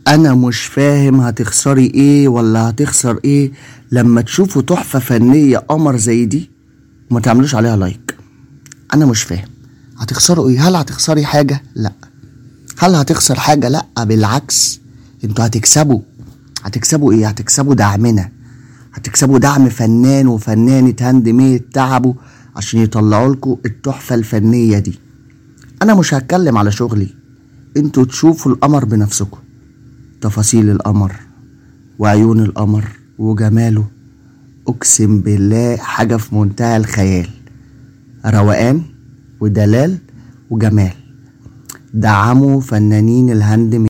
انا مش فاهم هتخسري ايه ولا هتخسر ايه لما تشوفوا تحفة فنية قمر زي دي وما تعملوش عليها لايك انا مش فاهم هتخسروا ايه هل هتخسري حاجة لا هل هتخسر حاجة لا بالعكس انتوا هتكسبوا هتكسبوا ايه هتكسبوا دعمنا هتكسبوا دعم فنان وفنانة هاند ميد تعبوا عشان يطلعوا لكم التحفة الفنية دي انا مش هتكلم على شغلي انتوا تشوفوا القمر بنفسكم تفاصيل القمر وعيون القمر وجماله اقسم بالله حاجة في منتهى الخيال روقان ودلال وجمال دعموا فنانين الهاند ميد